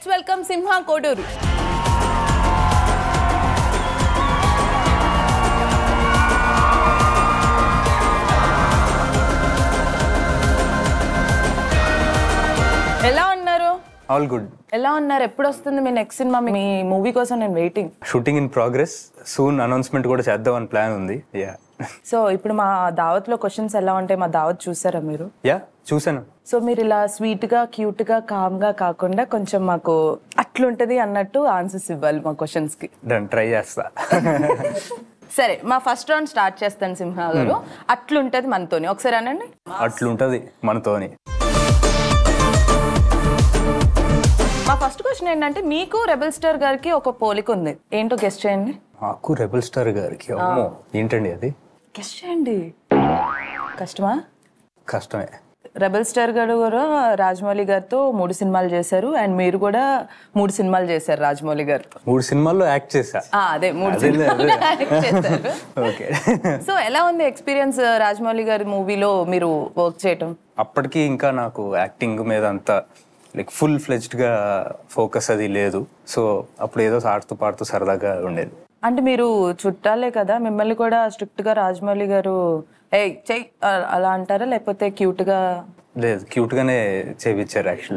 Let's welcome సింహ కోడూరు ఎలా ఉన్నారు all good ఎలా ఉన్నారు ఎప్పుడు వస్తుంది మీ నెక్స్ట్ సినిమా మీ మూవీ కోసం నేను waiting shooting in progress soon announcement కూడా చేద్దాం అని ప్లాన్ ఉంది యా సో ఇప్పుడు మా దావత్లో క్వశ్చన్స్ ఎలా ఉంటాయి మా దావత్ చూసారా మీరు యా చూసాను సో మీరు ఇలా స్వీట్ గా క్యూట్ గా కామ్ గా కాకుండా కొంచెం మాకు అట్లుంటది అన్నట్టు ఆన్సర్స్ ఇవ్వాలి మా క్వశ్చన్స్ కి దాన్ని ట్రై చేస్తా సరే మా ఫస్ట్ రౌండ్ స్టార్ట్ చేస్తాను సింహ గారు అట్లుంటది మనతోని ఒకసారి అనండి అట్లుంటది మనతోని మా ఫస్ట్ క్వశ్చన్ ఏంటంటే మీకు రెబల్ స్టార్ గారికి ఒక పోలిక ఉంది ఏంటో గెస్ట్ చేయండి మాకు రెబల్ స్టార్ గారికి అమ్మో ఏంటండి అది గెస్ట్ చేయండి కష్టమా కష్టమే రెబల్ స్టార్ గారు కూడా రాజమౌళి గారితో మూడు సినిమాలు చేశారు అండ్ మీరు కూడా మూడు సినిమాలు చేశారు రాజమౌళి గారితో మూడు సినిమాల్లో యాక్ట్ చేశా ఆ, అదే మూడు అదే, సినిమాలు అదే. యాక్ట్ చేశారు ఓకే సో ఎలా ఉంది ఎక్స్పీరియన్స్ రాజమౌళి గారి మూవీలో మీరు వర్క్ చేయటం అప్పటికి ఇంకా నాకు యాక్టింగ్ మీద అంత లైక్ ఫుల్ ఫ్లెజ్డ్ గా ఫోకస్ అది లేదు సో అప్పుడు ఏదో ఆడుతూ పాడుతూ సరదాగా ఉండేది అంటే మీరు చుట్టాలే కదా మిమ్మల్ని కూడా స్ట్రిక్ట్ గా రాజమౌళి గారు ఏ చెయ్యి అ- అలా అంటారా లేకపోతే క్యూట్ గా లేదు క్యూట్ గానే చేపించారు యాక్చువల్లీ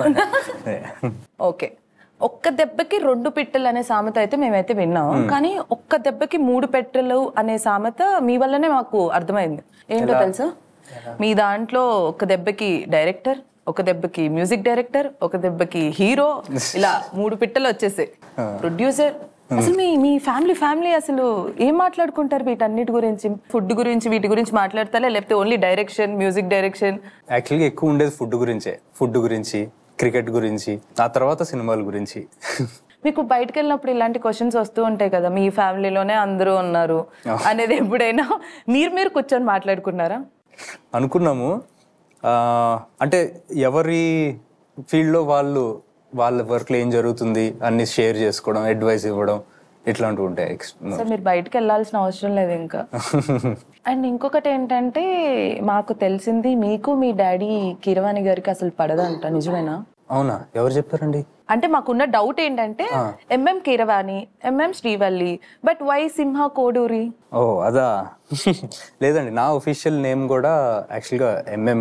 ఓకే ఒక్క దెబ్బకి రెండు పిట్టలు అనే సామెత అయితే మేమైతే విన్నాం కానీ ఒక్క దెబ్బకి మూడు పెట్టెలు అనే సామెత మీ వల్లనే మాకు అర్థమైంది ఏంటో తెలుసా మీ దాంట్లో ఒక దెబ్బకి డైరెక్టర్ ఒక దెబ్బకి మ్యూజిక్ డైరెక్టర్ ఒక దెబ్బకి హీరో ఇలా మూడు పిట్టలు వచ్చేసాయి ప్రొడ్యూసర్ అసలు మీ మీ ఫ్యామిలీ ఫ్యామిలీ అసలు ఏం మాట్లాడుకుంటారు వీటన్నిటి గురించి ఫుడ్ గురించి వీటి గురించి మాట్లాడతారా లేకపోతే ఓన్లీ డైరెక్షన్ మ్యూజిక్ డైరెక్షన్ యాక్చువల్గా ఎక్కువ ఉండేది ఫుడ్ గురించే ఫుడ్ గురించి క్రికెట్ గురించి ఆ తర్వాత సినిమాల గురించి మీకు బయటకు వెళ్ళినప్పుడు ఇలాంటి క్వశ్చన్స్ వస్తూ ఉంటాయి కదా మీ ఫ్యామిలీలోనే అందరూ ఉన్నారు అనేది ఎప్పుడైనా మీరు మీరు కూర్చొని మాట్లాడుకున్నారా అనుకున్నాము ఆ, అంటే ఎవరి ఫీల్డ్లో వాళ్ళు వాళ్ళ వర్క్లో ఏం జరుగుతుంది అన్ని షేర్ చేసుకోవడం అడ్వైస్ ఇవ్వడం ఇట్లాంటివి ఉంటాయి ఎక్స్- సో మీరు బయటకు వెళ్ళాల్సిన అవసరం లేదు ఇంకా అండ్ ఇంకొకటి ఏంటంటే మాకు తెలిసింది మీకు మీ డాడీ కిరవాణి గారికి అసలు పడదంట నిజమేనా అవునా ఎవరు చెప్పారండి అంటే మాకున్న డౌట్ ఏంటంటే MM Keeravani MM Srivalli but why Simha Koduri oh అదా లేదండి నా ఒఫీషియల్ నేమ్ కూడా యాక్చువల్గా ఎంఎం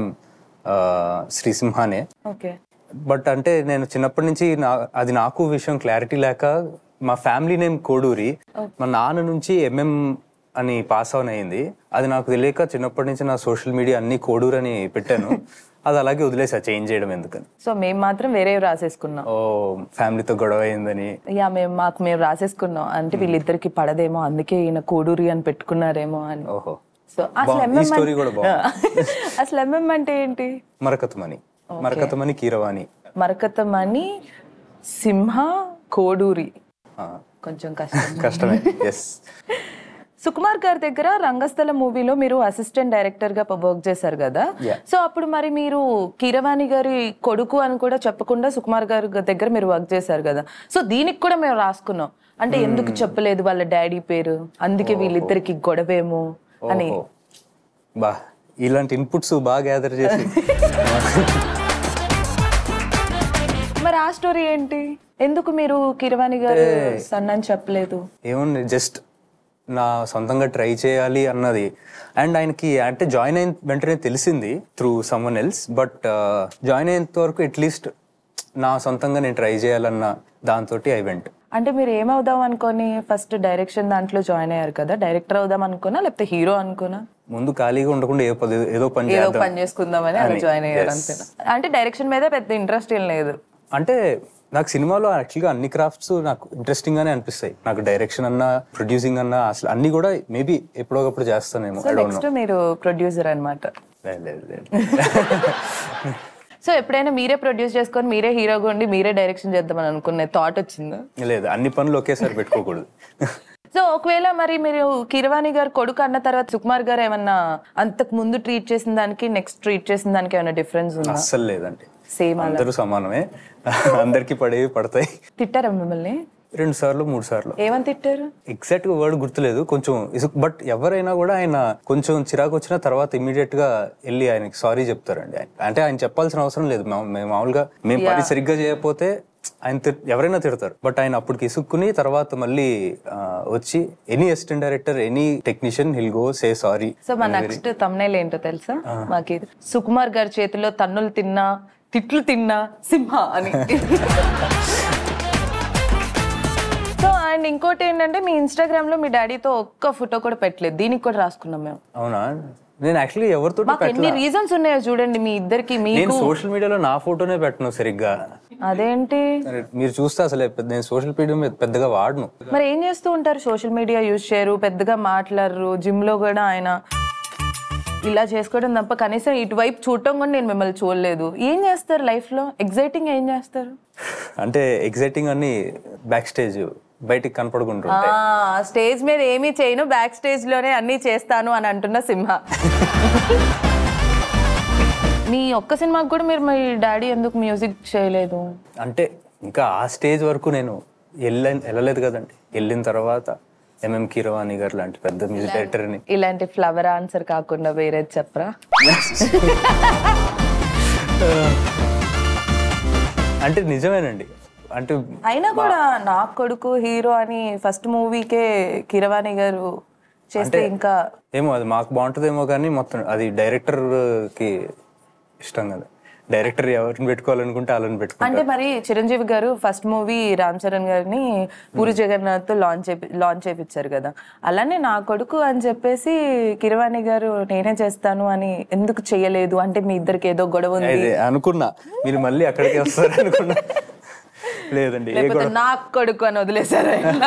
శ్రీసింహానే ఓకే బట్ అంటే నేను చిన్నప్పటి నుంచి నా అది నాకు విషయం క్లారిటీ లేక మా ఫ్యామిలీ నేమ్ కోడూరి మా నాన్న నుంచి ఎంఎం అని పాస్ ఆన్ అయింది అది నాకు తెలియక చిన్నప్పటి నుంచి నా సోషల్ మీడియా అన్ని కోడూరు అని పెట్టాను అది అలాగే వదిలేసా చేంజ్ చేయడం ఎందుకని సో మేము మాత్రం వేరే రాసేసుకున్నాం ఓ ఫ్యామిలీతో గొడవ అయిందని యా మేము మాకు మేము రాసేసుకున్నాం అంటే వీళ్ళిద్దరికి పడదేమో అందుకే ఈయన కోడూరి అని పెట్టుకున్నారేమో అని ఓహో సో అసలు బాగుంది. ఈ ఎంఎం story కూడా బాగుంది. అసలు ఎంఎం అంటే ఏంటి మరకతమని మరకతమని కీరవాణి మరకతమని సింహ కోడూరి ఆ, కొంచెం కష్టం కష్టమే ఎస్ సుకుమార్ గారి దగ్గర రంగస్థల మూవీలో మీరు అసిస్టెంట్ డైరెక్టర్ గా వర్క్ చేశారు కదా Yeah. సో అప్పుడు మరి మీరు కీరవాణి గారి కొడుకు అని కూడా చెప్పకుండా సుకుమార్ గారి దగ్గర మీరు వర్క్ చేశారు కదా సో దీనికి కూడా మేము రాసుకున్నాం అంటే ఎందుకు చెప్పలేదు వాళ్ళ డాడీ పేరు అందుకే వీళ్ళిద్దరికి గొడవేమో అని ఓహో బా ఇలాంటి ఇన్పుట్స్ బాగా గ్యాదర్ చేసి మరి ఆ స్టోరీ ఏంటి ఎందుకు మీరు కిరవాణి గారు సన్ అని చెప్పలేదు ఏముంది జస్ట్ నా సొంతంగా ట్రై చేయాలి అన్నది అండ్ ఆయనకి అంటే జాయిన్ అయిన వెంటనే తెలిసింది through someone else but join అయ్యేంత వరకు అట్లీస్ట్ నా సొంతంగా నేను ట్రై చేయాలన్న దాంతో ఐ వెంట్ అంటే మీరు ఏమవుదాం అనుకొని ఫస్ట్ డైరెక్షన్ దాంట్లో జాయిన్ అయ్యారు కదా డైరెక్టర్ అవుదాం అనుకున్నా లేకపోతే హీరో అనుకున్నా ముందు ఖాళీగా ఉండకుండా ఏ పది ఏదో పని ఏదో చేద్దాం పని చేసుకుందామని అలా అని, జాయిన్ అయ్యారు yes. అంతేనా అంటే డైరెక్షన్ మీద పెద్ద ఇంట్రెస్ట్ ఏం లేదు అంటే నాకు సినిమాలో యాక్చువల్గా అన్ని క్రాఫ్ట్స్ నాకు ఇంట్రెస్టింగ్ గానే అనిపిస్తాయి నాకు డైరెక్షన్ అన్నా ప్రొడ్యూసింగ్ అన్నా అసలు అన్ని కూడా మేబీ ఎప్పుడోకప్పుడు చేస్తానేమో so I don't know. Next మీరు ప్రొడ్యూసర్ అన్నమాట లేదు, లేదు, లేదు. సో ఎప్పుడైనా మీరే ప్రొడ్యూస్ చేసుకొని మీరే హీరోగా ఉండి మీరే డైరెక్షన్ చేద్దామని అనుకునే థాట్ వచ్చిందా లేదు అన్ని పనులు ఒకేసారి పెట్టుకోకూడదు సో ఒకవేళ మరి మీరు కిరవాణి గారు కొడుకు అన్న తర్వాత సుకుమార్ గారు ఏమన్నా అంతకు ముందు ట్రీట్ చేసిన దానికి నెక్స్ట్ ట్రీట్ చేసిన దానికి ఏమైనా డిఫరెన్స్ ఉందా అస్సలు లేదండి సేమ్ అలా అందరూ సమానమే అందరికి పడేవి పడతాయి తిట్టారా మిమ్మల్ని రెండు సార్లు మూడు సార్లు ఏమని తిట్టారు ఎగ్జాక్ట్ గా వర్డ్ గుర్తులేదు కొంచెం బట్ ఎవరైనా కూడా ఆయన కొంచెం చిరాకు వచ్చిన తర్వాత ఇమీడియట్ గా వెళ్ళి ఆయనకి సారీ చెప్తారండి ఆయన అంటే ఆయన చెప్పాల్సిన అవసరం లేదు మా- మేము మామూలుగా మేము పని సరిగ్గా చేయకపోతే ఆయన తిట్- ఎవరైనా తిడతారు బట్ ఆయన అప్పటికి ఇసుక్కుని తర్వాత మళ్ళీ ఆ, వచ్చి any assistant director any technician హిల్ గో సే సారీ సో మా నెక్స్ట్ తమ్నైల్ ఏంటో తెలుసా మాకి ఇది. సుకుమార్ గారి చేతిలో తన్నులు తిన్నా తిట్లు తిన్నా సింహ అని సో అండ్ ఇంకోటి ఏంటంటే మీ ఇన్స్టాగ్రామ్ లో మీ డాడీతో ఒక్క ఫోటో కూడా పెట్టలేదు దీనికి కూడా రాసుకున్నాం మేము అవునా నేను యాక్చువల్లీ ఎవరితో మాకు ఎన్ని రీజన్స్ ఉన్నాయో చూడండి మీ ఇద్దరికి మీ నేను సోషల్ మీడియాలో నా ఫోటోనే పెట్టను సరిగ్గా అదేంటి అరే, మీరు చూస్తే అసలు పెద్ద- నేను సోషల్ మీడియా మీద పెద్దగా వాడను మరి ఏం చేస్తూ ఉంటారు సోషల్ మీడియా యూజ్ చేయరు పెద్దగా మాట్లాడరు జిమ్ లో కూడా ఆయన ఇలా చేసుకోవడం తప్ప కనీసం ఇటువైపు చూడటం కూడా నేను మిమ్మల్ని చూడలేదు ఏం చేస్తారు లైఫ్ లో ఎగ్జైటింగ్ ఏం చేస్తారు అంటే ఎగ్జైటింగ్ అన్ని బ్యాక్ స్టేజ్ బయటికి కనపడకుండా ఆ స్టేజ్ మీద ఏమీ చేయను బ్యాక్ స్టేజ్ లోనే అన్ని చేస్తాను అని అంటున్న సింహ మీ ఒక్క సినిమాకి కూడా మీరు మీ డాడీ ఎందుకు మ్యూజిక్ చేయలేదు అంటే ఇంకా ఆ స్టేజ్ వరకు నేను వెళ్ళ వెళ్ళలేదు కదండి వెళ్ళిన తర్వాత ఎంఎం కీరవాణి గారు లాంటి పెద్ద మ్యూజిక్ డైరెక్టర్ని ఇలాంటి ఫ్లవర్ ఆన్సర్ కాకుండా వేరేది చెప్పరా అంటే నిజమేనండి అంటే అయినా కూడా నా కొడుకు హీరో అని ఫస్ట్ మూవీకే కిరవాణి గారు చేస్తే ఇంకా ఏమో అది మాకు బాగుంటుందేమో కానీ మొత్తం అది డైరెక్టర్ కి ఇష్టం కదా డైరెక్టర్ ఎవరిని పెట్టుకోవాలనుకుంటే వాళ్ళని పెట్టుకుంటారు అంటే మరి చిరంజీవి గారు ఫస్ట్ మూవీ రామ్ చరణ్ గారిని పూరి జగన్నాథ్ తో లాంచ్ లాంచ్ చేయించారు కదా అలానే నా కొడుకు అని చెప్పేసి కిరవాణి గారు నేనే చేస్తాను అని ఎందుకు చేయలేదు అంటే మీ ఇద్దరికి ఏదో గొడవ ఉంది అదే అనుకున్నా మీరు మళ్ళీ అక్కడికి వస్తారు అనుకున్నా లేదండి ఏ లేకపోతే నా కొడుకు అని వదిలేశారు ఆయన.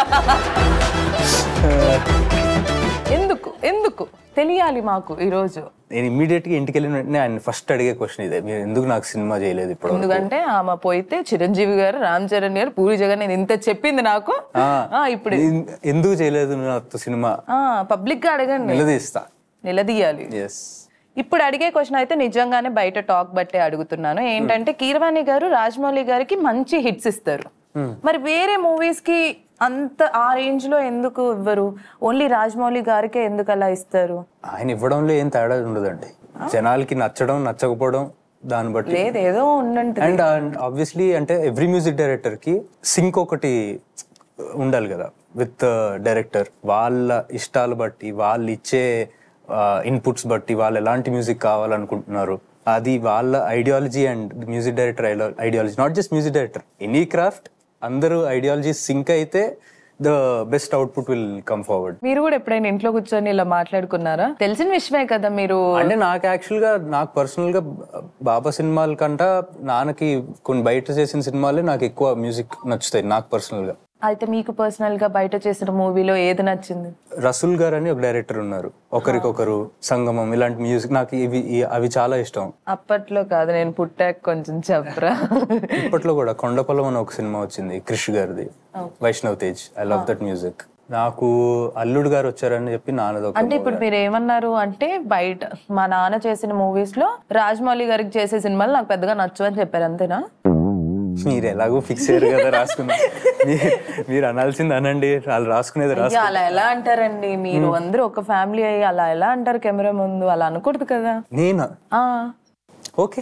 ఎందుకు ఎందుకు తెలియాలి మాకు ఈ రోజు నేను ఇమ్మీడియట్ గా ఇంటికి వెళ్ళిన వెంటనే ఆయన ఫస్ట్ అడిగే క్వశ్చన్ ఇదే మీరు ఎందుకు నాకు సినిమా చేయలేదు ఇప్పుడు ఎందుకంటే ఆమె పోయితే చిరంజీవి గారు రామ్ చరణ్ గారు పూరి జగన్ నేను ఇంత చెప్పింది నాకు ఆ, ఇప్పుడు ఎందుకు చేయలేదు నాతో సినిమా పబ్లిక్ గా అడగండి నిలదీస్తా నిలదీయాలి ఎస్ ఇప్పుడు అడిగే క్వశ్చన్ అయితే నిజంగానే బయట టాక్ బట్టే అడుగుతున్నాను ఏంటంటే కీరవాణి గారు రాజమౌళి గారికి మంచి హిట్స్ ఇస్తారు మరి వేరే మూవీస్ కి అంత ఆ రేంజ్ లో ఎందుకు ఇవ్వరు ఓన్లీ రాజమౌళి గారికే ఎందుకు అలా ఇస్తారు ఆయన ఇవ్వడంలో ఏం తేడా ఉండదండి జనాలకి నచ్చడం నచ్చకపోవడం దాన్ని బట్టి లేదు ఏదో ఉండండి అండ్ ఆబ్వియస్లీ అంటే ఎవ్రీ మ్యూజిక్ డైరెక్టర్ కి సింక్ ఒకటి ఉండాలి కదా విత్ డైరెక్టర్ వాళ్ళ ఇష్టాలు బట్టి వాళ్ళు ఇచ్చే ఇన్పుట్స్ బట్టి వాళ్ళు ఎలాంటి మ్యూజిక్ కావాలనుకుంటున్నారు అది వాళ్ళ ideology and music director ideology not just music director any craft అందరూ ఐడియాలజీ సింక్ అయితే the best output will come forward మీరు కూడా ఎప్పుడైనా ఇంట్లో కూర్చొని ఇలా మాట్లాడుకున్నారా తెలిసిన విషయమే కదా మీరు అంటే నాకు యాక్చువల్ గా నాకు పర్సనల్ గా బాబా సినిమాల కంట నాన్నకి కొన్ని బయట చేసిన సినిమాలే నాకు ఎక్కువ మ్యూజిక్ నచ్చుతాయి నాకు పర్సనల్ గా అయితే మీకు పర్సనల్ గా బయట చేసిన మూవీలో ఏది నచ్చింది రసూల్ గారు అని ఒక డైరెక్టర్ ఉన్నారు ఒకరికొకరు సంగమం ఇలాంటి మ్యూజిక్ నాకు ఇవి ఈ- అవి చాలా ఇష్టం అప్పట్లో కాదు నేను పుట్టాక కొంచెం చెప్పరా ఇప్పట్లో కూడా కొండపొలం అని ఒక సినిమా వచ్చింది క్రిష్ గారిది Vaishnav Tej I love that music నాకు అల్లుడు గారు వచ్చారని చెప్పి నాన్నది ఒక అంటే ఇప్పుడు మీరు ఏమన్నారు అంటే బయట మా నాన్న చేసిన మూవీస్ లో రాజమౌళి గారికి చేసే సినిమాలు నాకు పెద్దగా నచ్చు అని చెప్పారు అంతేనా మీరు ఎలాగో ఫిక్స్ అయ్యారు కదా రాసుకున్నా మీ- మీరు అనాల్సింది అనండి వాళ్ళు రాసుకునేది రాసు అయ్యో, అలా ఎలా అంటారండి మీరు అందరూ ఒక ఫ్యామిలీ అయ్యి అలా ఎలా అంటారు కెమెరా ముందు అలా అనకూడదు కదా నేనా ఆ ఓకే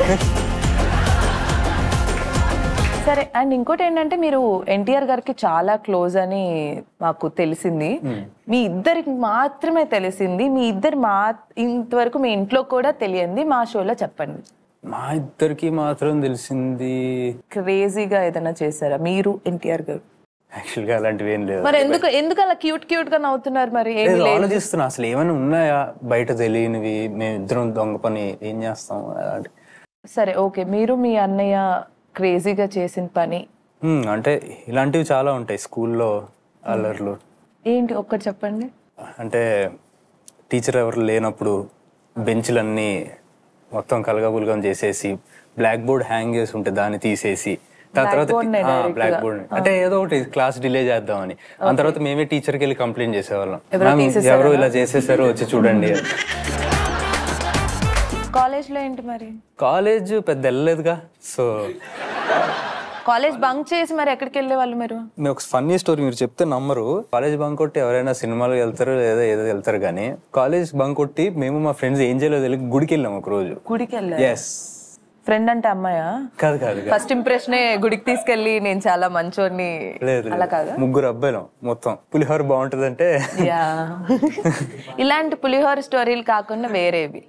సరే అండ్ ఇంకోటి ఏంటంటే మీరు ఎన్టీఆర్ గారికి చాలా క్లోజ్ అని మాకు తెలిసింది మీ ఇద్దరికి మాత్రమే తెలిసింది మీ ఇద్దరు మా ఇంతవరకు మీ ఇంట్లో కూడా తెలియంది మా షోలో చెప్పండి మా ఇద్దరికి మాత్రం తెలిసింది క్రేజీగా ఏదైనా చేశారా మీరు ఎన్టీఆర్ గారు యాక్చువల్గా అలాంటివి ఏం లేదు మరి ఎందుకు ఎందుకు అలా క్యూట్ క్యూట్ గా నవ్వుతున్నారు మరి ఏం లేదు, ఆలోచిస్తున్నా అసలు ఏమైనా ఉన్నాయా బయట తెలియనివి మేము ఇద్దరం దొంగ పని ఏం చేస్తాం అలాంటి సరే ఓకే మీరు మీ అన్నయ్య క్రేజీగా చేసిన పని హ్మ్, అంటే ఇలాంటివి చాలా ఉంటాయి స్కూల్లో అల్లర్లు ఏంటి ఒక్కటి చెప్పండి అంటే టీచర్ ఎవరు లేనప్పుడు బెంచ్లన్నీ మొత్తం కలగబులగం చేసేసి బ్లాక్ బోర్డ్ హ్యాంగ్ చేసి ఉంటే దాన్ని తీసేసి దాని తర్వాత బ్లాక్ బోర్డ్ అంటే ఏదో ఒకటి క్లాస్ డిలే చేద్దామని ఆ తర్వాత మేమే టీచర్కి వెళ్ళి కంప్లైంట్ చేసేవాళ్ళం "మ్యామ్, ఎవరు ఇలా చేసేసారో వచ్చి చూడండి అని. కాలేజ్ లో ఏంటి మరి కాలేజ్ పెద్ద వెళ్ళలేదుగా సో కాలేజ్ బంక్ చేసి మరి ఎక్కడికి వెళ్ళే వాళ్ళు మీరు నేను ఒక ఫన్నీ స్టోరీ మీరు చెప్తే నమ్మరు కాలేజ్ బంక్ కొట్టి ఎవరైనా సినిమాలు వెళ్తారు లేదా ఏదో వెళ్తారు కానీ కాలేజ్ బంక్ కొట్టి మేము మా ఫ్రెండ్స్ ఏం చేయలేదు తెలియక గుడికి వెళ్ళాం ఒక రోజు గుడికి వెళ్ళారు ఎస్ ఫ్రెండ్ అంటే అమ్మాయా కాదు కాదు కాదు. ఫస్ట్ ఇంప్రెషనే గుడికి తీసుకెళ్ళి నేను చాలా మంచోడిని లేదు అలా లేదు. కాదు ముగ్గురు అబ్బాయిలం మొత్తం పులిహోర బాగుంటుందంటే యా ఇలాంటి పులిహోర స్టోరీలు కాకుండా వేరేవి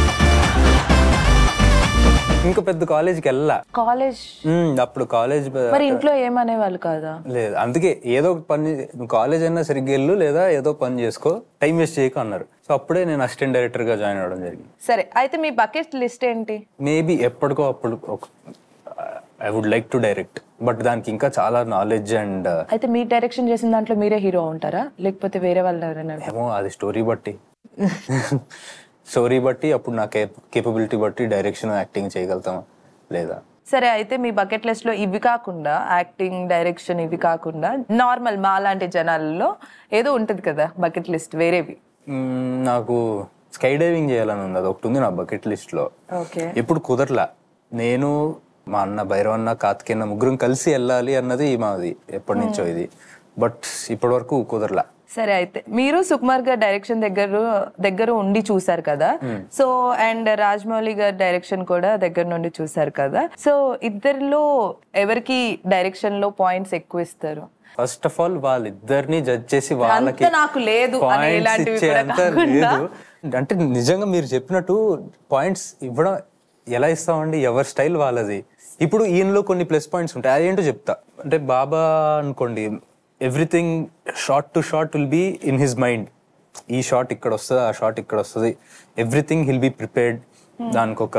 ఇంకా పెద్ద కాలేజ్కి వెళ్ళా కాలేజ్ ఉమ్, అప్పుడు కాలేజ్ మరి ఇంట్లో ఏమనేవాళ్ళు కాదా లేదు అందుకే ఏదో ఒక పని నువ్వు కాలేజ్ అయినా సరిగ్గా వెళ్ళు లేదా ఏదో పని చేసుకో టైం వేస్ట్ చేయకు అన్నారు సో అప్పుడే నేను అసిస్టెంట్ డైరెక్టర్ గా జాయిన్ అవ్వడం జరిగింది సరే అయితే మీ బకెట్ లిస్ట్ ఏంటి మేబీ ఎప్పటికో అప్పుడు ఒక I would like to direct but దానికి ఇంకా చాలా నాలెడ్జ్ అండ్ అయితే మీ డైరెక్షన్ చేసిన దాంట్లో మీరే హీరో ఉంటారా లేకపోతే వేరే వాళ్ళు ఎవరైనా ఏమో అది స్టోరీ బట్టి స్టోరీ బట్టి అప్పుడు నా కేపబిలిటీ బట్టి డైరెక్షన్ యాక్టింగ్ చేయగలుగుతాం లేదా సరే అయితే మీ బకెట్ లిస్ట్ లో ఇవి కాకుండా యాక్టింగ్ డైరెక్షన్ ఇవి కాకుండా నార్మల్ మా లాంటి జనాలలో ఏదో ఉంటది కదా బకెట్ లిస్ట్ వేరేవి మ్మ్, నాకు స్కై డైవింగ్ చేయాలని ఉంది అది ఒకటి ఉంది నా బకెట్ లిస్ట్ లో ఓకే ఎప్పుడు కుదరలా నేను మా అన్న భైరవన్న కార్తికేయన్న ముగ్గురం కలిసి వెళ్ళాలి అన్నది మాది ఎప్పటి నుంచో ఇది బట్ ఇప్పటి వరకు కుదరలా సరే అయితే మీరు సుకుమార్ గారి డైరెక్షన్ దగ్గర దగ్గర ఉండి చూసారు కదా సో అండ్ రాజమౌళి గారి డైరెక్షన్ కూడా దగ్గర నుండి చూసారు కదా సో ఇద్దరిలో ఎవరికి డైరెక్షన్ లో పాయింట్స్ ఎక్కువ ఇస్తారు ఫస్ట్ ఆఫ్ ఆల్ వాళ్ళిద్దరిని జడ్జ్ చేసి వాళ్ళకి అంత నాకు లేదు అనే పాయింట్స్ ఇలాంటివి ఇచ్చే కూడా అంత కాకుండా. లేదు అంటే నిజంగా మీరు చెప్పినట్టు పాయింట్స్ ఇవ్వడం ఎలా ఇస్తామండి ఎవరి స్టైల్ వాళ్ళది ఇప్పుడు ఈయనలో కొన్ని ప్లస్ పాయింట్స్ ఉంటాయి అదేంటో చెప్తా అంటే బాబా అనుకోండి everything shot to shot will be in his mind ఈ షార్ట్ ఇక్కడ వస్తుంది ఆ షార్ట్ ఇక్కడ వస్తుంది ఎవ్రీథింగ్ హిల్ బీ ప్రిపేర్డ్ దానికి ఒక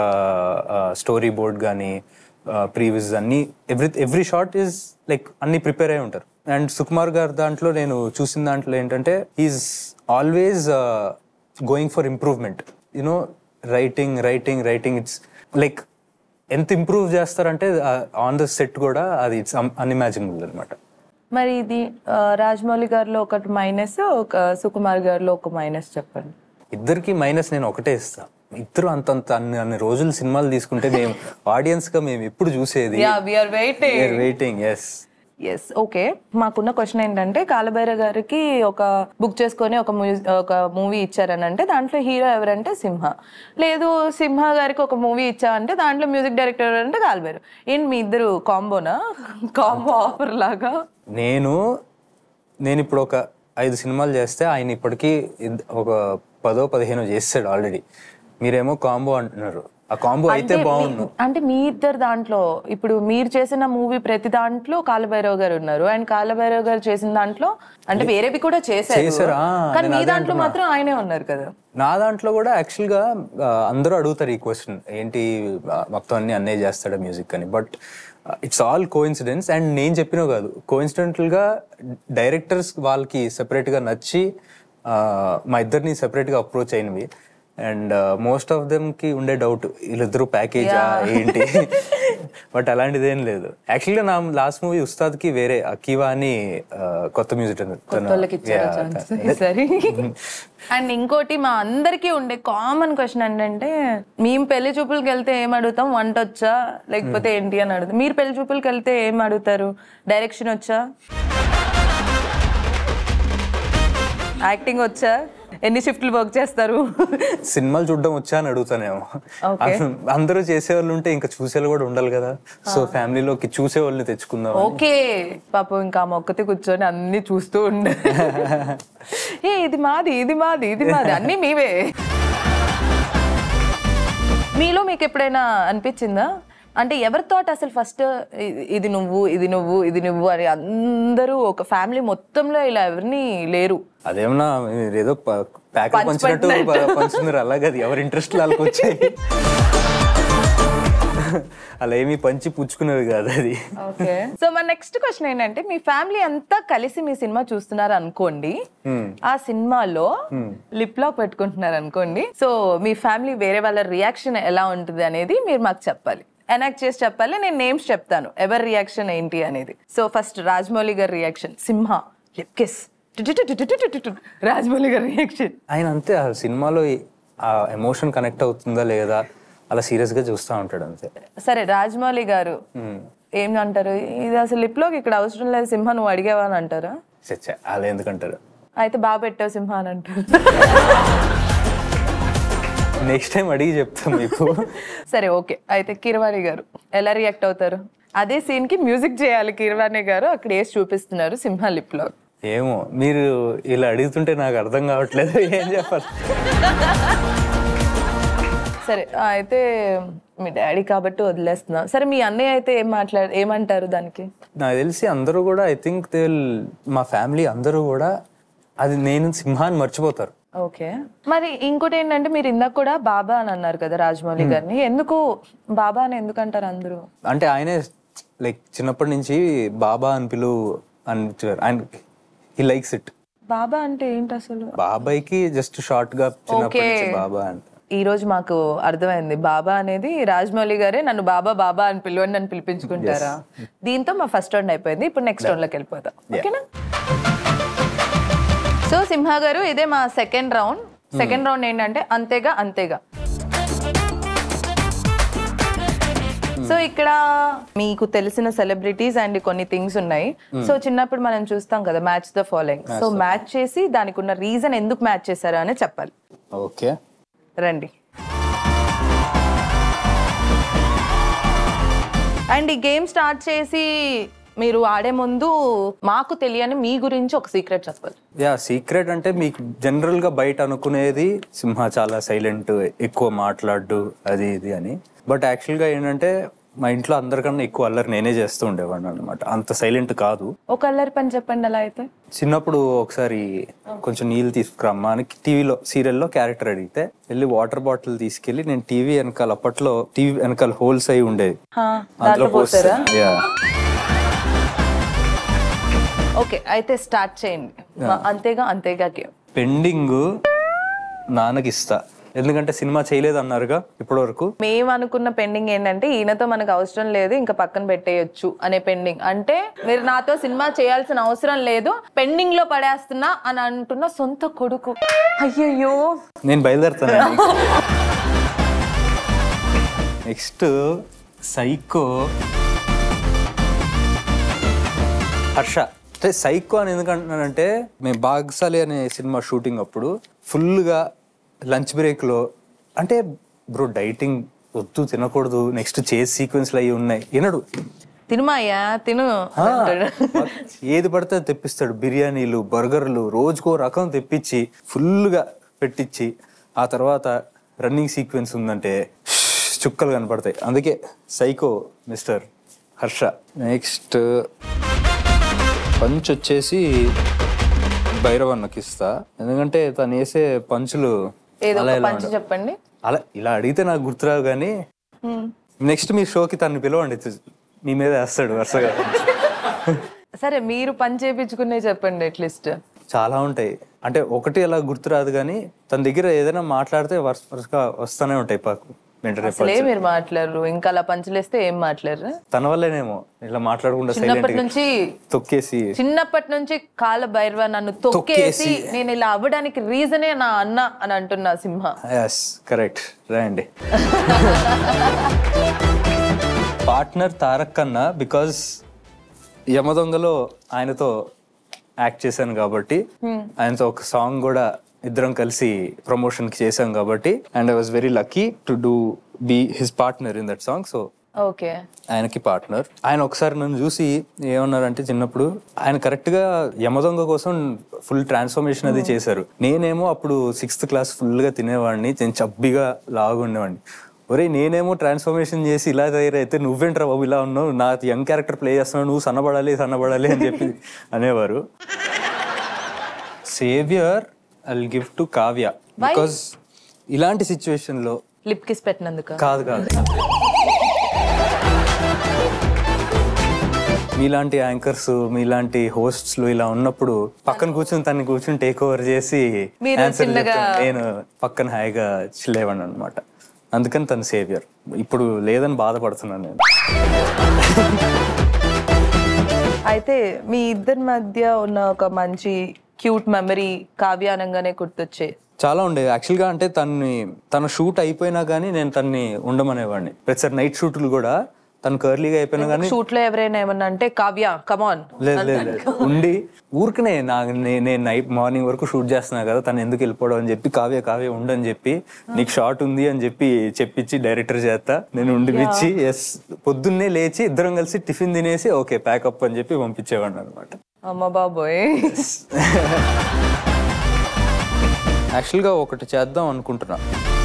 స్టోరీ బోర్డ్ కానీ ప్రీవియస్ అన్ని every every shot is like అన్ని ప్రిపేర్ అయి ఉంటారు అండ్ సుకుమార్ గారు దాంట్లో నేను చూసిన దాంట్లో ఏంటంటే is always going for improvement you know writing writing writing it's like ఎంత ఇంప్రూవ్ చేస్తారంటే ఆన్ ద సెట్ కూడా అది ఇట్స్ అన్ఇమాజినబుల్ అనమాట మరి ఇది ఆ, రాజమౌళి గారిలో ఒకటి మైనస్ ఒక సుకుమార్ గారిలో ఒక మైనస్ చెప్పండి ఇద్దరికి మైనస్ నేను ఒకటే ఇస్తా ఇద్దరు అంతంత అన్ని అన్ని రోజులు సినిమాలు తీసుకుంటే మేము ఆడియన్స్ గా మేము ఎప్పుడు చూసేది yeah we are waiting waiting yes yes okay మాకున్న క్వశ్చన్ ఏంటంటే కాలభైర గారికి ఒక బుక్ చేసుకొని ఒక మ్యూజ్ ఒక మూవీ ఇచ్చారని అంటే దాంట్లో హీరో ఎవరంటే సింహ లేదు సింహ గారికి ఒక మూవీ ఇచ్చామంటే దాంట్లో మ్యూజిక్ డైరెక్టర్ ఎవరంటే కాలభైర ఏంటి మీ ఇద్దరు కాంబోనా కాంబో ఆఫర్ లాగా నేను నేను ఇప్పుడు ఒక ఐదు సినిమాలు చేస్తే ఆయన ఇప్పటికీ ఇద్- ఒక పదో పదిహేనో చేస్తాడు ఆల్రెడీ మీరేమో కాంబో అంటున్నారు ఆ కాంబో అయితే బాగుండు అంటే మీ ఇద్దరు దాంట్లో ఇప్పుడు మీరు చేసిన మూవీ ప్రతి దాంట్లో కాలభైరవ్ గారు ఉన్నారు అండ్ కాలభైరవ్ గారు చేసిన దాంట్లో అంటే వేరేవి కూడా చేశారు చేశారు, ఆ, కానీ నేను మీ అదే దాంట్లో మాత్రం ఆయనే ఉన్నారు కదా నా దాంట్లో కూడా యాక్చువల్గా అందరూ అడుగుతారు ఈ క్వశ్చన్ ఏంటి ఆ, మొత్తం అన్ని అన్నయ్య చేస్తాడు మ్యూజిక్ అని but it's all coincidence and నేను చెప్పినవి కాదు కోఇన్సిడెంటల్గా డైరెక్టర్స్ వాళ్ళకి సెపరేట్గా నచ్చి ఆ, మా ఇద్దరిని సెపరేట్గా అప్రోచ్ అయినవి అండ్ మోస్ట్ ఆఫ్ దెమ్ కి ఉండే డౌట్ వీళ్ళిద్దరు ప్యాకేజా ఏంటి బట్ అలాంటిది ఏం లేదు యాక్చువల్గా నా లాస్ట్ మూవీ ఉస్తాద్ కి వేరే అకీవా అని ఆ, కొత్త మ్యూజిక్ వాళ్ళకి ఇచ్చారా ఛాన్స్ సరే అండ్ ఇంకోటి మా అందరికీ ఉండే కామన్ క్వశ్చన్ ఏంటంటే మేము పెళ్లి చూపులకి వెళ్తే ఏం అడుగుతాం వంట వచ్చా లేకపోతే ఏంటి అని అడుగుతాం మీరు పెళ్లి చూపులకి వెళ్తే ఏం అడుగుతారు డైరెక్షన్ వచ్చా యాక్టింగ్ వచ్చా ఎన్ని షిఫ్ట్లు వర్క్ చేస్తారు సినిమాలు చూడడం వచ్చా అని అడుగుతానేమో Okay. అసలు అందరూ చేసేవాళ్ళు ఉంటే ఇంకా చూసేవాళ్ళు కూడా ఉండాలి కదా సో ఫ్యామిలీలోకి చూసే వాళ్ళని తెచ్చుకుందాం ఓకే పాపం ఇంకా ఆమె ఒక్కతే కూర్చొని అన్ని చూస్తూ ఉండే ఏ ఇది మాది ఇది మాది ఇది మాది అన్ని మీవే మీలో మీకు ఎప్పుడైనా అనిపించిందా అంటే ఎవరి థాట్ అసలు ఫస్ట్ ఇది నువ్వు ఇది నువ్వు ఇది నువ్వు అని అందరూ ఒక ఫ్యామిలీ మొత్తంలో ఇలా ఎవరిని లేరు అదేమన్నా మీరు ఏదో ప్యాకెట్ పంచినట్టు ప- పంచుతున్నారు అలాగే అది ఎవరి ఇంట్రెస్ట్ వాళ్ళకి వచ్చాయి అలా ఏమీ పంచి పుచ్చుకునేవి కాదు అది ఓకే సో మన నెక్స్ట్ క్వశ్చన్ ఏంటంటే మీ ఫ్యామిలీ అంతా కలిసి మీ సినిమా చూస్తున్నారు అనుకోండి ఆ సినిమాలో లిప్ లాక్ పెట్టుకుంటున్నారు అనుకోండి సో మీ ఫ్యామిలీ వేరే వాళ్ళ రియాక్షన్ ఎలా ఉంటుంది అనేది మీరు మాకు చెప్పాలి ఎనాక్ట్ చేసి చెప్పాలి నేను నేమ్స్ చెప్తాను ఎవరి రియాక్షన్ ఏంటి అనేది సో ఫస్ట్ రాజమౌళి గారి reaction Simha lip kiss Rajamouli గారి రియాక్షన్ ఆయన అంతే ఆ సినిమాలో ఈ- ఆ ఎమోషన్ కనెక్ట్ అవుతుందా లేదా అలా సీరియస్ గా చూస్తూ ఉంటాడు అంతే సరే రాజమౌళి గారు ఏం అంటారు ఇది అసలు లిప్ లోకి ఇక్కడ అవసరం లేదు సింహ నువ్వు అడిగావా అని అంటారా చచ్చా అలా ఎందుకంటారు అయితే బాగా పెట్టావు సింహ అని అంటారు నెక్స్ట్ టైం అడిగి చెప్తాను మీకు సరే ఓకే అయితే కిరవాణి గారు ఎలా రియాక్ట్ అవుతారు అదే సీన్ కి మ్యూజిక్ చేయాలి కిరవాణి గారు అక్కడ వేసి చూపిస్తున్నారు సింహ లిప్ లో ఏమో మీరు ఇలా అడుగుతుంటే నాకు అర్థం కావట్లేదు ఏం చెప్పాలి సరే ఆ, అయితే మీ డాడీ కాబట్టి వదిలేస్తున్నా సరే మీ అన్నయ్య అయితే ఏం మాట్లాడు ఏమంటారు దానికి నాకు తెలిసి అందరూ కూడా ఐ థింక్ దే మా ఫ్యామిలీ అందరూ కూడా అది నేను సింహాన్ని మర్చిపోతారు ఓకే మరి ఇంకోటి ఏంటంటే మీరు ఇందాక కూడా బాబా అని అన్నారు కదా రాజమౌళి గారిని ఎందుకు బాబా అని ఎందుకు అంటారు అందరూ అంటే ఆయనే లైక్ చిన్నప్పటి నుంచి బాబా అని పిలువు అని ఆయన హీ లైక్స్ ఇట్ బాబా అంటే ఏంటి అసలు బాబాయ్కి జస్ట్ షార్ట్ గా చిన్నప్పటి నుంచి బాబా అంట ఈ రోజు మాకు అర్థమైంది బాబా అనేది రాజమౌళి గారే నన్ను బాబా బాబా అని పిలువని నన్ను పిలిపించుకుంటారా దీంతో మా ఫస్ట్ రౌండ్ అయిపోయింది ఇప్పుడు నెక్స్ట్ రౌండ్ లోకి వెళ్ళిపోతాం ఓకేనా సో సింహ గారు ఇదే మా సెకండ్ రౌండ్ సెకండ్ రౌండ్ ఏంటంటే అంతేగా అంతేగా సో ఇక్కడ మీకు తెలిసిన సెలబ్రిటీస్ అండ్ కొన్ని థింగ్స్ ఉన్నాయి సో చిన్నప్పుడు మనం చూస్తాం కదా match the following so match చేసి దానికి ఉన్న రీజన్ ఎందుకు మ్యాచ్ చేశారు అని చెప్పాలి ఓకే రండి అండ్ ఈ గేమ్ స్టార్ట్ చేసి మీరు ఆడే ముందు మాకు తెలియని మీ గురించి ఒక సీక్రెట్ చెప్పాలి యా సీక్రెట్ అంటే మీకు జనరల్ గా బయట అనుకునేది సింహ చాలా సైలెంట్ ఎక్కువ మాట్లాడు అది ఇది అని బట్ యాక్చువల్ గా ఏంటంటే మా ఇంట్లో అందరికన్నా ఎక్కువ అల్లరి నేనే చేస్తూ ఉండేవాడిని అనమాట అంత సైలెంట్ కాదు ఒక అల్లరి పని చెప్పండి అలా అయితే చిన్నప్పుడు ఒకసారి కొంచెం నీళ్ళు తీసుకురమ్మా అని టీవీలో సీరియల్లో క్యారెక్టర్ అడిగితే వెళ్ళి వాటర్ బాటిల్ తీసుకెళ్లి నేను టీవీ వెనకాల అప్పట్లో టీవీ వెనకాల హోల్స్ అయి ఉండేది హా, అందులో దాంట్లో పోతారా యా ఓకే అయితే స్టార్ట్ చేయండి మా- అంతేగా అంతేగా గేమ్ పెండింగ్ నాన్నకి ఇస్తా ఎందుకంటే సినిమా చేయలేదు అన్నారుగా ఇప్పటి వరకు మేము అనుకున్న పెండింగ్ ఏంటంటే ఈయనతో మనకు అవసరం లేదు ఇంకా పక్కన పెట్టేయొచ్చు అనే పెండింగ్ అంటే మీరు నాతో సినిమా చేయాల్సిన అవసరం లేదు పెండింగ్ లో పడేస్తున్నా అని అంటున్న సొంత కొడుకు అయ్యయ్యో నేను బయలుదేరుతానండి నెక్స్ట్ సైకో హర్ష అంటే సైకో అని ఎందుకంటున్నానంటే మేము బాగ్సాలి అనే సినిమా షూటింగ్ అప్పుడు ఫుల్గా లంచ్ బ్రేక్లో అంటే బ్రో డైటింగ్ వద్దు తినకూడదు నెక్స్ట్ చేసి సీక్వెన్స్లు అవి ఉన్నాయి వినడు తినుమాయ్యా తిను అంటాడు. ఏది పడితే అది తెప్పిస్తాడు బిర్యానీలు బర్గర్లు రోజుకో రకం తెప్పించి ఫుల్గా పెట్టించి ఆ తర్వాత రన్నింగ్ సీక్వెన్స్ ఉందంటే చుక్కలు కనపడతాయి అందుకే psycho mister Harsha next punch వచ్చేసి భైరవన్నకి ఇస్తా ఎందుకంటే తను వేసే పంచులు ఏదో అలా ఒక ఎలా పంచి ఉండవు. చెప్పండి అలా ఇలా అడిగితే నాకు గుర్తురావు కానీ హ్మ్. నెక్స్ట్ మీ షోకి తను పిలవండి మీ మీద వేస్తాడు వరుసగా సరే మీరు పని చేయించుకునే చెప్పండి అట్లీస్ట్ చాలా ఉంటాయి అంటే ఒకటి అలా గుర్తురాదు కానీ తన దగ్గర ఏదైనా మాట్లాడితే వరుస వరుసగా వస్తానే ఉంటాయి పాకు వెంటనే అసలే మీరు మాట్లాడరు ఇంకా అలా పంచులేస్తే ఏం మాట్లాడరు తన వల్లేనేమో ఇలా మాట్లాడకుండా చిన్నప్పటి సైలెంట్ నుంచి తొక్కేసి చిన్నప్పటి నుంచి కాల భైరవ నన్ను తొక్కేసి నేను ఇలా అవ్వడానికి రీజనే నా అన్న అని అంటున్నా సింహ ఎస్ కరెక్ట్ రాయండి పార్ట్నర్ తారక్ కన్నా బికాజ్ యమదొంగలో ఆయనతో యాక్ట్ చేశాను కాబట్టి ఆయనతో ఒక సాంగ్ కూడా ఇద్దరం కలిసి ప్రమోషన్ కి చేశాం కాబట్టి and I was very lucky to do be his partner in that song so okay ఆయనకి పార్ట్నర్ ఆయన ఒకసారి నన్ను చూసి ఏమన్నారంటే చిన్నప్పుడు ఆయన కరెక్ట్ గా యమదొంగ కోసం ఫుల్ ట్రాన్స్ఫర్మేషన్ అది చేశారు నేనేమో అప్పుడు సిక్స్త్ క్లాస్ ఫుల్ గా తినేవాడిని నేను చబ్బిగా లాగుండేవాడిని ఒరే నేనేమో ట్రాన్స్ఫర్మేషన్ చేసి ఇలా తయారైతే నువ్వేంట్రా బాబు ఇలా ఉన్నావు నా యంగ్ క్యారెక్టర్ ప్లే చేస్తున్నావు నువ్వు సన్నబడాలి సన్నబడాలి అని చెప్పి అనేవారు saviour I give to Kavya because ఇలాంటి సిచ్యువేషన్ లో లిప్ కిస్ పెట్టినందుకు కాదు కాదు మీలాంటి యాంకర్స్ మీలాంటి హోస్ట్స్ ఇలా ఉన్నప్పుడు పక్కన కూర్చుని తన్ని కూర్చుని టేక్ ఓవర్ చేసి మీరు answer చిన్నగా- చెప్తాను. నేను పక్కన హాయిగా చిల్లేవాడిని అనమాట అందుకని తను సేవియర్ ఇప్పుడు లేదని బాధపడుతున్నాను నేను అయితే మీ ఇద్దరి మధ్య ఉన్న ఒక మంచి క్యూట్ మెమరీ కావ్య అనగానే గుర్తొచ్చే చాలా ఉండే యాక్చువల్గా అంటే తన్ని తన షూట్ అయిపోయినా కానీ నేను తన్ని ఉండమనేవాడిని ప్రతిసారి నైట్ షూట్లు కూడా తను కర్లీగా అయిపోయినా కానీ షూట్ లో ఎవరైనా ఏమన్నా అంటే కావ్య కమాన్ లేదు లేదు లేదు. ఉండి ఊరికనే నా నే- నేను నైట్ మార్నింగ్ వరకు షూట్ చేస్తున్నా కదా తను ఎందుకు వెళ్ళిపోవడం అని చెప్పి కావ్య కావ్య ఉండని చెప్పి నీకు షార్ట్ ఉంది అని చెప్పి చెప్పించి డైరెక్టర్ చేస్తా నేను ఉండిపిచ్చి ఎస్ పొద్దున్నే లేచి ఇద్దరం కలిసి టిఫిన్ తినేసి ఓకే ప్యాకప్ అని చెప్పి పంపించేవాడిని అనమాట అమ్మ బాబోయ్ యాక్చువల్గా ఒకటి చేద్దాం అనుకుంటున్నా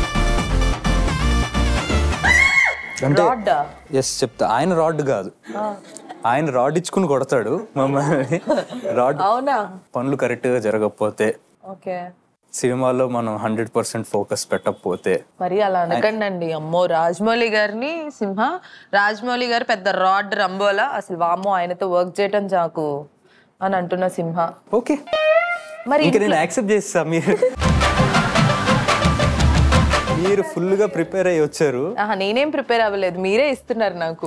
అంటే రాడ్ ఎస్ చెప్తా ఆయన రాడ్ కాదు ఆయన రాడ్ ఇచ్చుకుని కొడతాడు మమ్మల్ని రాడ్ అవునా పనులు కరెక్ట్ గా జరగకపోతే ఓకే సినిమాలో మనం హండ్రెడ్ పర్సెంట్ ఫోకస్ పెట్టకపోతే మరి అలా అనకండి అండి అమ్మో రాజమౌళి గారిని సింహ రాజమౌళి గారు పెద్ద రాడ్ రంబోలా అసలు వామ్మో ఆయనతో వర్క్ చేయటం చాకు అని అంటున్న సింహ ఓకే మరి ఇంకా నేను యాక్సెప్ట్ చేస్తా మీరు మీరు ఫుల్ గా ప్రిపేర్ అయ్యి వచ్చారు ఆహా నేనేం ప్రిపేర్ అవ్వలేదు మీరే ఇస్తున్నారు నాకు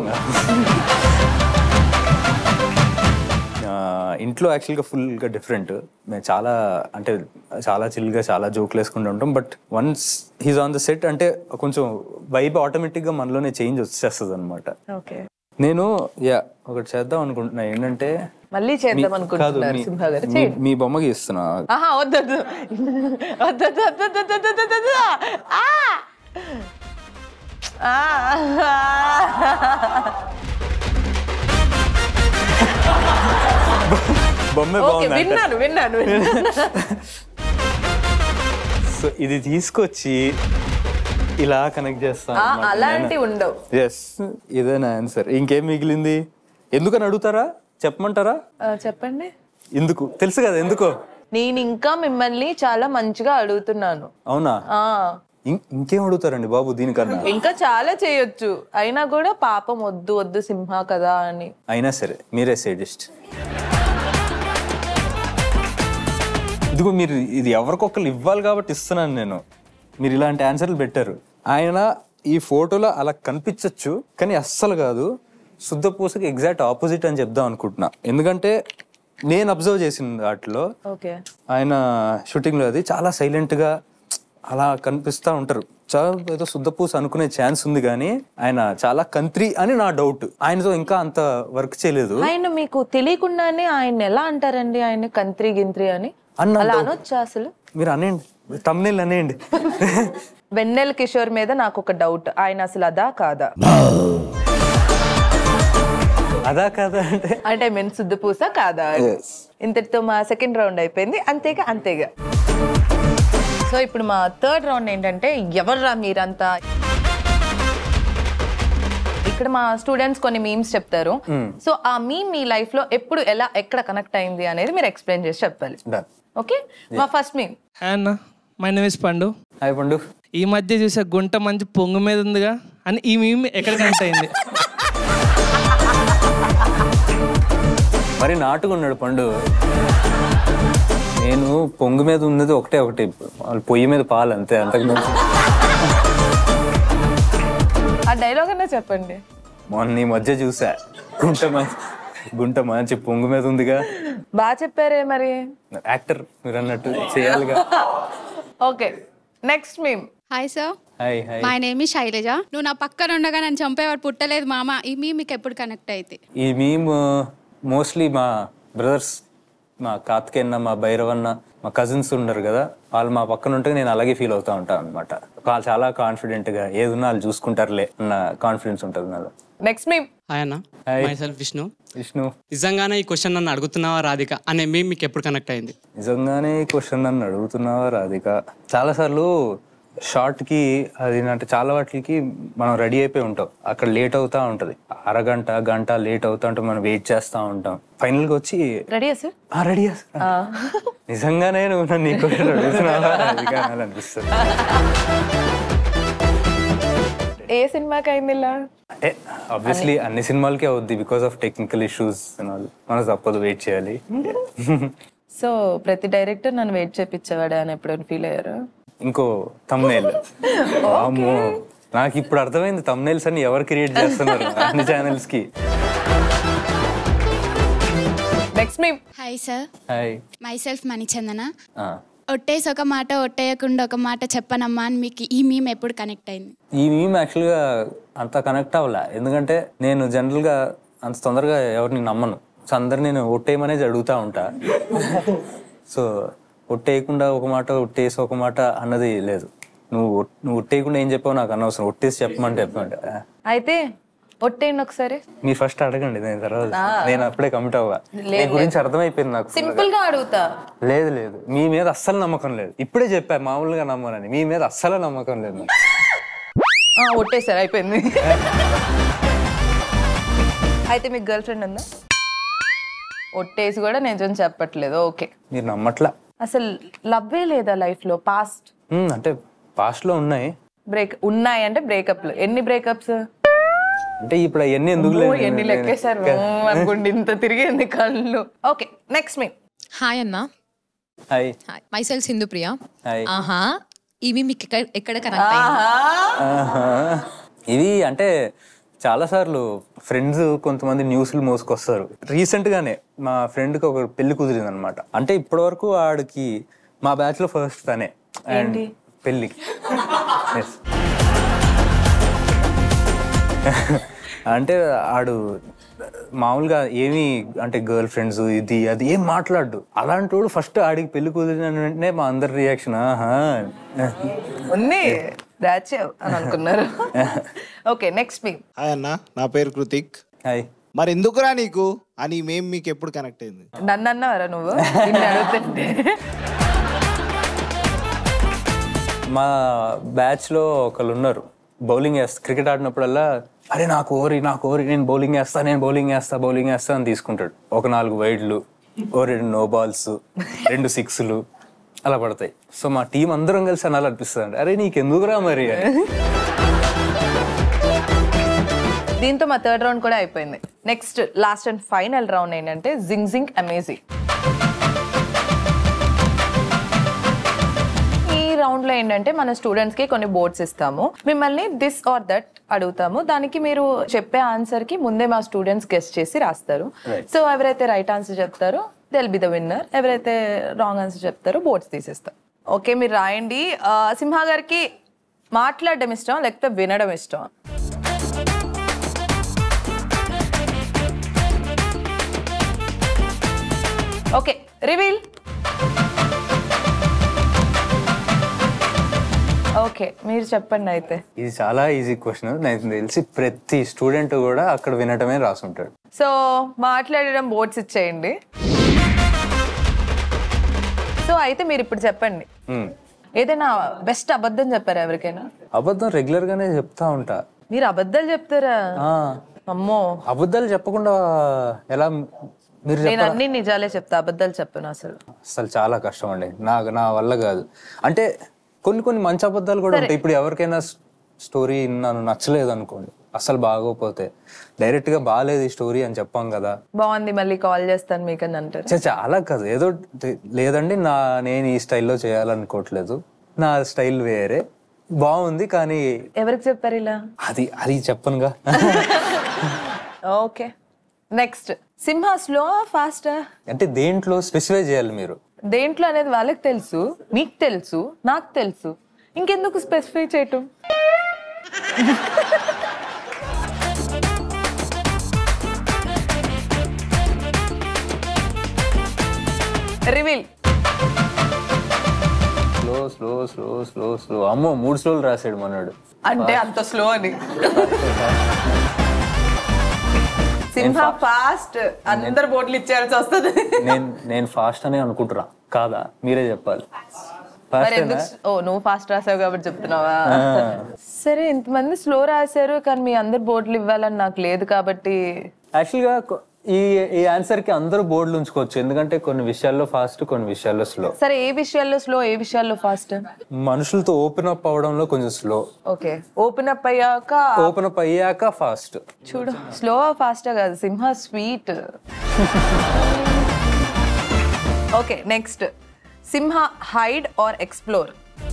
ఆ, ఇంట్లో యాక్చువల్గా ఫుల్గా డిఫరెంట్ మేము చాలా అంటే చాలా చిల్గా చాలా జోకులు వేసుకుంటూ ఉంటాం but once he's on the set అంటే కొంచెం వైబ్ ఆటోమేటిక్గా మనలోనే చేంజ్ వచ్చేస్తుంది అనమాట ఓకే నేను యా ఒకటి చేద్దాం అనుకుంటున్నా ఏంటంటే మళ్ళీ చేద్దాం కాదు అనుకుంటున్నారు మీ- సింహ గారు మీ- మీ బొమ్మకి ఇస్తున్నా ఆహా వద్దొద్దు వద్దొద్దు వద్దొద్దు వద్దొద్దు వద్దొద్దు ఆ! ఆ! బొమ్మే ఓకే బాగుంది విన్నాను విన్నాను విన్నాను. సో ఇది తీసుకొచ్చి ఇలా కనెక్ట్ చేస్తాను ఆ, అలాంటివి ఉండవు ఎస్ ఇదేనా ఆన్సర్ ఇంకేం మిగిలింది ఎందుకని అడుగుతారా చెప్పమంటారా ఆ, చెప్పండి ఎందుకు తెలుసు కదా ఎందుకో నేను ఇంకా మిమ్మల్ని చాలా మంచిగా అడుగుతున్నాను అవునా ఆ ఇం- ఇంకేం అడుగుతారండి బాబు దీనికన్నా ఇంకా చాలా చేయొచ్చు అయినా కూడా పాపం వద్దు వద్దు సింహ కదా అని అయినా సరే మీరే సేడిస్ట్ ఇదిగో మీరు ఇది ఎవరికొకరు ఇవ్వాలి కాబట్టి ఇస్తున్నాను నేను మీరు ఇలాంటి ఆన్సర్లు పెట్టారు ఆయన ఈ ఫోటోలో అలా కనిపించవచ్చు కానీ అస్సలు కాదు శుద్ధ పూసకి ఎగ్జాక్ట్ ఆపోజిట్ అని చెప్దాం అనుకుంటున్నా ఎందుకంటే నేను అబ్జర్వ్ చేసిన వాటిలో ఓకే ఆయన షూటింగ్లో అది చాలా సైలెంట్గా అలా కనిపిస్తూ ఉంటారు చాలా ఏదో శుద్ధపూస అనుకునే ఛాన్స్ ఉంది కానీ ఆయన చాలా కంత్రి అని నా డౌట్ ఆయనతో ఇంకా అంత వర్క్ చేయలేదు ఆయన మీకు తెలియకుండానే ఆయన ఎలా అంటారండి ఆయన కంత్రి గింత్రి అని అన్న అలా అనొచ్చా అసలు మీరు అనేయండి తమ్నేళ్ళు అనేయండి వెన్నెల కిషోర్ మీద నాకు ఒక డౌట్ ఆయన అసలు అదా కాదా అదా కదా అంటే అంటే మెన్ శుద్ధ పూస కాదా అని. ఇంతటితో మా సెకండ్ రౌండ్ అయిపోయింది అంతేగా అంతేగా సో ఇప్పుడు మా థర్డ్ రౌండ్ ఏంటంటే ఎవర్రా మీరంతా ఇక్కడ మా స్టూడెంట్స్ కొన్ని మీమ్స్ చెప్తారు సో ఆ మీమ్ మీ లైఫ్ లో ఎప్పుడు ఎలా ఎక్కడ కనెక్ట్ అయింది అనేది మీరు ఎక్స్ప్లెయిన్ చేసి చెప్పాలి డన్ ఓకే మా ఫస్ట్ మీమ్ హాయ్ అన్న my name is Pandu hi Pandu ఈ మధ్య చూసే గుంట మంచి పొంగు మీద ఉందిగా అని ఈ మీమ్ ఎక్కడ కనెక్ట్ అయింది మరి నాటుగా ఉన్నాడు పండు నేను పొంగు మీద ఉన్నది ఒకటే ఒకటి వాళ్ళు పొయ్యి మీద పాలు అంతే అంతకు మించి ఆ డైలాగ్ అన్నా చెప్పండి మొన్న ఈ మధ్య చూసా గుంట మంచి గుంట మంచి పొంగు మీద ఉందిగా బాగా చెప్పారే మరి యాక్టర్ మీరు అన్నట్టు చేయాలిగా okay next meme hi sir hi hi my name ఈ శైలజ నువ్వు నా పక్కన ఉండగా నన్ను చంపేవాడు పుట్టలేదు మామ ఈ మీ మీకు ఎప్పుడు కనెక్ట్ అయితే ఈ మీమ్ మోస్ట్లీ మా బ్రదర్స్ మా కార్తికేయన్న మా భైరవన్న మా కజిన్స్ ఉన్నారు కదా వాళ్ళు మా పక్కన ఉంటే నేను అలాగే ఫీల్ అవుతా ఉంటాను అనమాట వాళ్ళు చాలా కాన్ఫిడెంట్ గా ఏదున్నా వాళ్ళు చూసుకుంటారులే అన్న కాన్ఫిడెన్స్ ఉంటుంది నాలో నెక్స్ట్ మీమ్ హాయ్ అన్న Hi. Myself Vishnu Vishnu నిజంగానే ఈ క్వశ్చన్ నన్ను అడుగుతున్నావా రాధిక అనే మేము మీకు ఎప్పుడు కనెక్ట్ అయింది నిజంగానే ఈ క్వశ్చన్ నన్ను అడుగుతున్నావా రాధిక చాలాసార్లు షార్ట్ కి అది అంటే చాలా వాటికి మనం రెడీ అయిపోయి ఉంటాం అక్కడ లేట్ అవుతా ఉంటది అరగంట గంట లేట్ అవుతా ఉంటే మనం వెయిట్ చేస్తా ఉంటాం ఫైనల్ గా వచ్చి రెడీయా సార్ ఆ రెడీ నిజంగానే నువ్వు నన్ను ఈ క్వశ్చన్ అడుగుతున్నావా రాధిక అని అనిపిస్తుంది ఏ సినిమాకి అయింది ఇలా అంటే ఆబ్వియస్లీ అన్ని సినిమాలకి అవుద్ది బికాస్ ఆఫ్ టెక్నికల్ ఇష్యూస్ మనం తప్పదు వెయిట్ చేయాలి సో ప్రతి డైరెక్టర్ నన్ను వెయిట్ చేపించేవాడే అని ఎప్పుడైనా ఫీల్ అయ్యారు ఇంకో తమ్నేల్ అమ్మో నాకు ఇప్పుడు అర్థమైంది తమ్నేల్స్ అని ఎవరు క్రియేట్ చేస్తున్నారు అన్ని ఛానల్స్ కి next meme hi sir hi myself Manichandana ఒట్టేసి ఒక మాట ఒట్టేయకుండా ఒక మాట చెప్పనమ్మా అని మీకు ఈ మీమ్ ఎప్పుడు కనెక్ట్ అయింది ఈ మీమ్ యాక్చువల్గా అంత కనెక్ట్ అవ్వలే ఎందుకంటే నేను జనరల్గా అంత తొందరగా ఎవరిని నమ్మను సో అందరు నేను ఒట్టేయమనేది అడుగుతా ఉంటా సో ఒట్టేయకుండా ఒక మాట ఒట్టేసి ఒక మాట అన్నది లేదు నువ్వు ఒట్- నువ్వు ఒట్టేయకుండా ఏం చెప్పావు నాకు అనవసరం ఒట్టేసి చెప్పమంటే చెప్పమంటే ఆ, అయితే ఒట్టేయండి ఒకసారి మీరు ఫస్ట్ అడగండి నేను తర్వాత నేను అప్పుడే కమిట్ అవ్వా నీ గురించి అర్థమైపోయింది నాకు సింపుల్ గా అడుగుతా లేదు లేదు మీ మీద అస్సలు నమ్మకం లేదు ఇప్పుడే చెప్పా మామూలుగా నమ్మనని మీ మీద అస్సలు నమ్మకం లేదు నాకు. ఆ, ఒట్టేసారు అయిపోయింది అయితే మీకు గర్ల్ ఫ్రెండ్ ఉందా ఒట్టేసి కూడా నిజం చెప్పట్లేదు ఓకే మీరు నమ్మట్లా అసలు లవ్వే లేదా లైఫ్ లో పాస్ట్ ఉమ్, అంటే పాస్ట్ లో ఉన్నాయి బ్రేక్ ఉన్నాయి అంటే బ్రేకప్లు ఎన్ని బ్రేకప్స్ అంటే ఇప్పుడు అవన్నీ ఎందుకు లేదు ఎన్ని లెక్కేశారు ఊ అనుకోండి ఇంత తిరిగింది కళ్ళు ఓకే నెక్స్ట్ మీ హాయ్ అన్న hi hi myself Sindhupriya hi ఆహా ఇవి మీకు ఎక్కడ ఎక్కడ కనెక్ట్ అయింది ఆహా. ఇవి అంటే చాలా సార్లు ఫ్రెండ్స్ కొంతమంది న్యూస్లు మోసుకొస్తారు రీసెంట్ గానే మా ఫ్రెండ్ కి ఒక పెళ్లి కుదిరింది అనమాట అంటే ఇప్పటి వరకు ఆడికి మా బ్యాచ్ లో ఫస్ట్ తనే అండ్ పెళ్లి Yes. అంటే ఆడు మామూలుగా ఏమి అంటే గర్ల్ ఫ్రెండ్స్ ఇది అది ఏం మాట్లాడు అలాంటి వాడు ఫస్ట్ ఆడికి పెళ్లి కుదిరిన వెంటనే మా అందరి రియాక్షన్ ఆహా ఉంది దాచావు అని అనుకున్నారు ఓకే నెక్స్ట్ మీ హాయ్ అన్న నా పేరు కృతిక్ హాయ్ మరి ఎందుకురా నీకు అని మేము మీకు ఎప్పుడు కనెక్ట్ అయింది నన్ను అన్నావరా నువ్వు నిన్ను అడుగుతుంటే మా బ్యాచ్ లో ఒకళ్ళు ఉన్నారు బౌలింగ్ వేస్తా క్రికెట్ ఆడినప్పుడల్లా అరే నాకు ఓరి నాకు ఓరి నేను బౌలింగ్ వేస్తా నేను బౌలింగ్ వేస్తా బౌలింగ్ వేస్తా అని తీసుకుంటాడు ఒక నాలుగు వైడ్లు ఓ రెండు నో బాల్స్ రెండు సిక్స్లు అలా పడతాయి సో మా టీం అందరం కలిసి అనాలి అనిపిస్తుంది అరే నీకు ఎందుకురా మరి అని. దీంతో మా థర్డ్ రౌండ్ కూడా అయిపోయింది next last and final round ఏంటంటే జింగ్ జింగ్ అమేజింగ్ ఈ రౌండ్ లో ఏంటంటే మన స్టూడెంట్స్ కి కొన్ని బోర్డ్స్ ఇస్తాము మిమ్మల్ని దిస్ ఆర్ దట్ అడుగుతాము దానికి మీరు చెప్పే ఆన్సర్ కి ముందే మా స్టూడెంట్స్ గెస్ట్ చేసి రాస్తారు సో ఎవరైతే రైట్ ఆన్సర్ చెప్తారో దెల్ బి ద విన్నర్ ఎవరైతే రాంగ్ ఆన్సర్ చెప్తారో బోర్డ్స్ తీసేస్తారు ఓకే మీరు రాయండి ఆ, సింహ గారికి మాట్లాడడం ఇష్టం లేకపోతే వినడం ఇష్టం ఓకే రివీల్ ఓకే మీరు చెప్పండి అయితే ఇది చాలా ఈజీ క్వశ్చన్ నాకు తెలిసి ప్రతి స్టూడెంట్ కూడా అక్కడ వినటమే రాసుంటాడు సో మాట్లాడడం బోర్డ్స్ ఇచ్చేయండి సో అయితే మీరు ఇప్పుడు చెప్పండి Hmm. ఏదైనా బెస్ట్ అబద్ధం చెప్పారా ఎవరికైనా అబద్ధం రెగ్యులర్ గానే చెప్తా ఉంటా మీరు అబద్ధాలు చెప్తారా ఆ, అమ్మో అబద్ధాలు చెప్పకుండా ఎలా మీరు నేను చెప్పరా అన్ని నిజాలే చెప్తా అబద్ధాలు చెప్పను అసలు అసలు చాలా కష్టం అండి నాకు నా వల్ల కాదు అంటే కొన్ని కొన్ని మంచి అబద్ధాలు కూడా ఉంటాయి ఇప్పుడు ఎవరికైనా స్టోరీ నన్ను నచ్చలేదు అనుకోండి అసలు బాగోపోతే డైరెక్ట్ గా బాగాలేదు ఈ స్టోరీ అని చెప్పాం కదా బాగుంది మళ్ళీ కాల్ చేస్తాను మీకు అని అంటారు చే చాలా కాదు ఏదో తే- లేదండి నా నేను ఈ స్టైల్లో చేయాలనుకోవట్లేదు నా స్టైల్ వేరే బాగుంది కానీ ఎవరికి చెప్పారు ఇలా అది అది చెప్పనుగా ఓకే నెక్స్ట్ సింహ స్లో ఫాస్టా అంటే దేంట్లో స్పెసిఫై చేయాలి మీరు దేంట్లో అనేది వాళ్ళకి తెలుసు మీకు తెలుసు నాకు తెలుసు ఇంకెందుకు స్పెసిఫై చేయటం reveal slow slow slow slow slow అమ్మో మూడు స్లోలు రాసాడు మనోడు అంటే అంత స్లో అని సింహ ఫాస్ట్ అందరు బోట్లు ఇచ్చేయాల్సి వస్తుంది నేను నేను ఫాస్ట్ అనే అనుకుంటున్నా కాదా మీరే చెప్పాలి మరి ఫాస్ట్ ఎందుకు ఓ నువ్వు ఫాస్ట్ రాసావు కాబట్టి చెప్తున్నావా సరే ఇంతమంది స్లో రాశారు కానీ మీ అందరు బోర్డులు ఇవ్వాలని నాకు లేదు కాబట్టి యాక్చువల్గా కొ- ఈ ఈ ఆన్సర్ కి అందరూ బోర్డులు ఉంచుకోవచ్చు ఎందుకంటే కొన్ని విషయాల్లో ఫాస్ట్ కొన్ని విషయాల్లో స్లో సరే ఏ విషయాల్లో స్లో ఏ విషయాల్లో ఫాస్ట్ మనుషులతో ఓపెన్ అప్ అవడంలో కొంచెం స్లో ఓకే ఓపెన్ అప్ అయ్యాక ఓపెన్ అప్ అయ్యాక ఫాస్ట్ చూడు స్లో ఫాస్ట్ కాదు Simha sweet okay next Simha hide or explore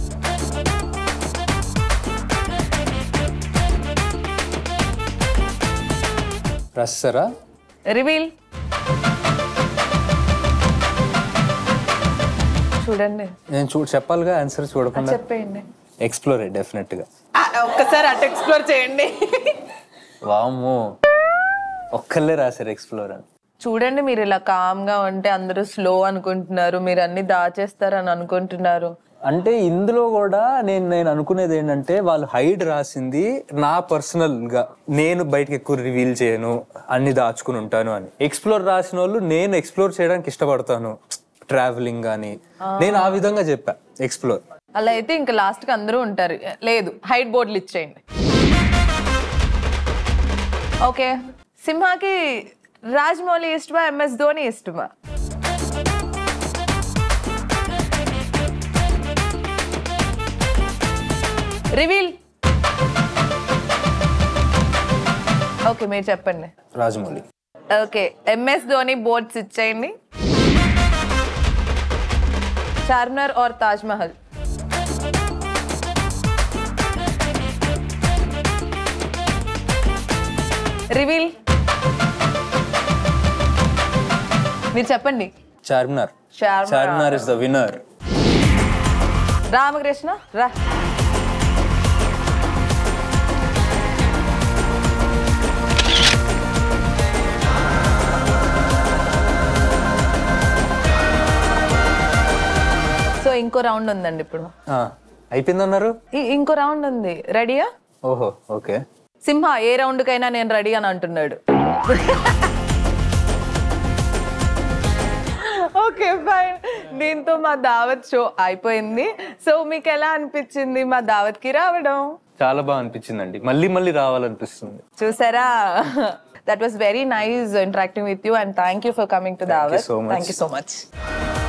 రస్సరా రివీల్ చూడండి నేను చూ చెప్పాలిగా ఆన్సర్ చూడకుండా చెప్పేయండి ఎక్స్ప్లోర్ డెఫినెట్ గా ఆ, ఒక్కసారి అటు ఎక్స్ప్లోర్ చేయండి వాము ఒక్కళ్ళే రాశారు ఎక్స్ప్లోర్ అని చూడండి మీరు ఇలా కామ్ గా ఉంటే అందరూ స్లో అనుకుంటున్నారు మీరు అన్ని దాచేస్తారని అనుకుంటున్నారు అంటే ఇందులో కూడా నేను నేను అనుకునేది ఏంటంటే వాళ్ళు హైడ్ రాసింది నా పర్సనల్ గా నేను బయటకి ఎక్కువ రివీల్ చేయను అన్ని దాచుకుని ఉంటాను అని ఎక్స్ప్లోర్ రాసిన వాళ్ళు నేను ఎక్స్ప్లోర్ చేయడానికి ఇష్టపడతాను ట్రావెలింగ్ కానీ నేను ఆ విధంగా చెప్పా ఎక్స్ప్లోర్ అలా అయితే ఇంకా లాస్ట్ కి అందరూ ఉంటారు లేదు హైట్ బోర్డులు ఇచ్చేయండి ఓకే సింహాకి రాజమౌళి ఇష్టమా ఎంఎస్ ధోని ఇష్టమా రివీల్ ఓకే మీరు చెప్పండి Rajamouli okay MS Dhoni boards ఇచ్చేయండి చార్మినార్ और ताजमहल రివీల్ మీరు చెప్పండి Charminar Charminar. Charminar is the winner Ramakrishna రా సో ఇంకో రౌండ్ ఉందండి ఇప్పుడు అయిపోయిందన్నారు ఈ- ఇంకో రౌండ్ ఉంది రెడీయా ఓహో ఓకే సింహ ఏ రౌండ్ కైనా నేను రెడీ అని అంటున్నాడు ఓకే ఫైన్ దీంతో మా దావత్ షో అయిపోయింది సో మీకు ఎలా అనిపించింది మా దావత్ కి రావడం చాలా బాగా అనిపించిందండి మళ్ళీ మళ్ళీ రావాలనిపిస్తుంది చూసారా that was very nice interacting with you and thank you for coming to Dawat so much. Thank you so much